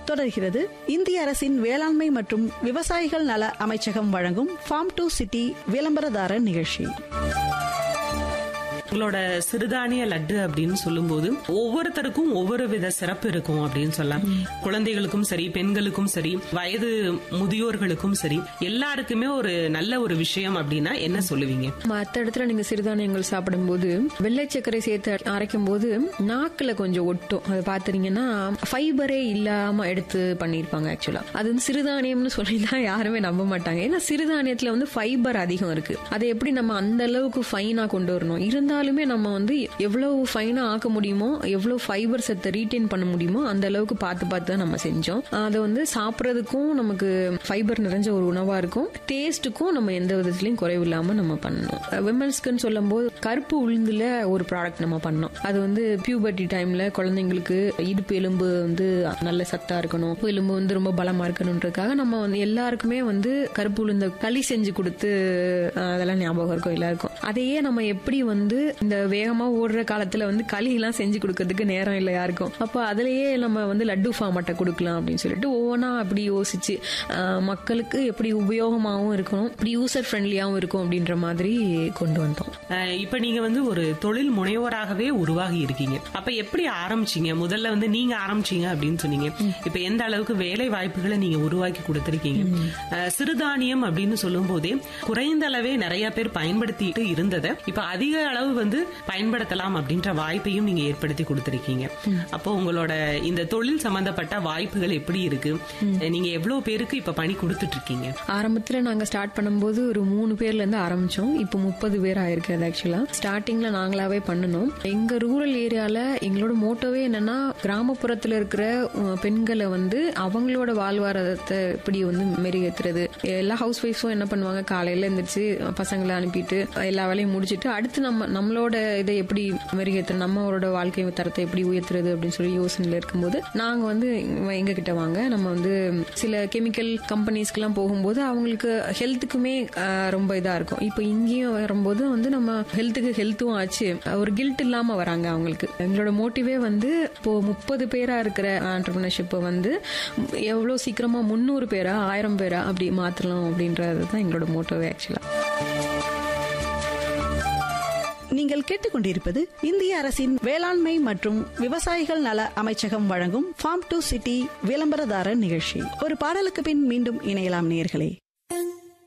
தொடர்கிறது இந்திய அரசின் வேளாண்மை மற்றும் விவசாயிகள் நல அமைச்சகம் வழங்கும் ஃபார்ம் டு சிட்டி விளம்பரதாரர் நிகழ்ச்சி உங்களோட சிறுதானிய லட்டு அப்படின்னு சொல்லும்போது ஒவ்வொருத்தருக்கும் ஒவ்வொரு வித சிறப்பு இருக்கும் அப்படின்னு சொல்லலாம் குழந்தைகளுக்கும் சரி பெண்களுக்கும் சரி வயது முதியோர்களுக்கும் சரி எல்லாருக்குமே ஒரு நல்ல ஒரு விஷயம் அப்படின்னா என்ன சொல்லுவீங்க மற்ற இடத்துல நீங்க சிறுதானியங்கள் சாப்பிடும்போது வெள்ளை சர்க்கரை சேர்த்து அரைக்கும் போது நாக்குல கொஞ்சம் ஒட்டும் அது பாத்துறீங்கன்னா ஃபைபரே இல்லாம எடுத்து பண்ணிருப்பாங்க ஆக்சுவலா அது வந்து சிறுதானியம்னு சொல்லிதான் யாருமே நம்ப மாட்டாங்க ஏன்னா சிறுதானியத்துல வந்து ஃபைபர் அதிகம் இருக்கு அதை எப்படி நம்ம அந்த அளவுக்கு ஃபைனா கொண்டு வரணும் இருந்தாலுமே நம்ம வந்து எவ்வளவு ஃபைனா ஆக்க முடியுமோ எவ்வளவு ஃபைபர் சத்தை ரீட்டைன் பண்ண முடியுமோ அந்த அளவுக்கு பார்த்து பார்த்து தான் நம்ம செஞ்சோம் அதை வந்து சாப்பிட்றதுக்கும் நமக்கு ஃபைபர் நிறைஞ்ச ஒரு உணவா இருக்கும் டேஸ்ட்டுக்கும் நம்ம எந்த விதத்துலயும் குறைவு இல்லாம நம்ம பண்ணணும் விமன்ஸ்க்குன்னு சொல்லும் போது கருப்பு உளுந்துல ஒரு ப்ராடக்ட் நம்ம பண்ணோம் அது வந்து பியூபர்ட்டி டைம்ல குழந்தைங்களுக்கு இடுப்பு எலும்பு வந்து நல்ல சத்தா இருக்கணும் எலும்பு வந்து ரொம்ப பலமா இருக்கணுன்றதுக்காக நம்ம வந்து எல்லாருக்குமே வந்து கருப்பு உளுந்த களி செஞ்சு கொடுத்து அஹ், அதெல்லாம் ஞாபகம் இருக்கும் எல்லாருக்கும் அதையே நம்ம எப்படி வந்து இந்த வேகமா ஓடுற காலத்துல வந்து களி எல்லாம் செஞ்சு கொடுக்கறதுக்கு நேரம் இல்லை யாருக்கும் அப்போ அதுலயே நம்ம வந்து லட்டு ஃபார்மட்டை கொடுக்கலாம் அப்படின்னு சொல்லிட்டு ஒவ்வொன்றா அப்படி யோசிச்சு அஹ், மக்களுக்கு எப்படி உபயோகமாகவும் இருக்கணும் இப்படி யூசர் ஃப்ரெண்ட்லியாகவும் இருக்கும் அப்படின்ற மாதிரி கொண்டு வந்தோம் அஹ் இப்ப நீங்க வந்து ஒரு தொழில் முனைவோராகவே உருவாகி இருக்கீங்க அப்ப எப்படி ஆரம்பிச்சீங்க முதல்ல வந்து நீங்க ஆரம்பிச்சீங்க அப்படின்னு சொன்னீங்க இப்ப எந்த அளவுக்கு வேலை வாய்ப்புகளை நீங்க உருவாக்கி கொடுத்திருக்கீங்க அஹ் சிறுதானியம் அப்படின்னு சொல்லும் போதே குறைந்த அளவே நிறைய பேர் பயன்படுத்திட்டு இருந்ததை இப்ப அதிக அளவு வந்து பயன்படுத்தலாம் அப்படின்ற வாய்ப்பையும் நீங்க ஏற்படுத்தி கொடுத்திருக்கீங்க அப்போ உங்களோட இந்த தொழில் சம்பந்தப்பட்ட வாய்ப்புகள் எப்படி இருக்கு நீங்க எவ்வளவு பேருக்கு இப்ப பணி கொடுத்துட்டு இருக்கீங்க ஆரம்பத்துல நாங்க ஸ்டார்ட் பண்ணும்போது ஒரு மூணு பேர்ல இருந்து ஆரம்பிச்சோம் இப்போ முப்பது பேர் ஆயிருக்கு அது ஆக்சுவலா ஸ்டார்டிங்ல நாங்களாவே பண்ணணும் எங்க ரூரல் ஏரியால எங்களோட மோட்டோவே என்னன்னா கிராமப்புறத்துல இருக்கிற அஹ், பெண்களை வந்து அவங்களோட வாழ்வாதாரத்தை எப்படி வந்து மெருகேத்துறது எல்லா ஹவுஸ் ஒய்ஃபும் என்ன பண்ணுவாங்க காலையில எந்திரிச்சு பசங்களை அனுப்பிட்டு எல்லா வேலையும் முடிச்சிட்டு அடுத்து நம்ம நம்மளோட இதை எப்படி மெருகேற்ற நம்மளோட வாழ்க்கை தரத்தை எப்படி உயர்த்துறது அப்படின்னு சொல்லி யோசனையில இருக்கும்போது நாங்க வந்து எங்க கிட்ட வாங்க நம்ம வந்து சில கெமிக்கல் கம்பெனிஸ்க்கெல்லாம் போகும்போது அவங்களுக்கு ஹெல்த்துக்குமே ஆஹ், ரொம்ப இதா இருக்கும் இப்போ இங்கேயும் வரும்போது வந்து நம்ம ஹெல்த்துக்கு ஹெல்த்தும் ஆச்சு ஒரு கில்ட் இல்லாம வராங்க அவங்களுக்கு எங்களோட மோட்டிவே வந்து இப்போ முப்பது பேரா இருக்கிற ஆண்டர்பிரினர்ஷிப்பை வந்து எவ்வளவு சீக்கிரமா முந்நூறு பேரா ஆயிரம் பேரா அப்படி மாத்தலாம் அப்படின்றது தான் எங்களோட மோட்டோவே ஆக்சுவலா நீங்கள் கேட்டுக்கொண்டிருப்பது இந்திய அரசின் வேளாண்மை மற்றும் விவசாயிகள் நல அமைச்சகம் வழங்கும் ஃபார்ம் டு சிட்டி விளம்பரதாரர் நிகழ்ச்சி ஒரு பாடலுக்கு பின் மீண்டும் இணையலாம் நேர்களே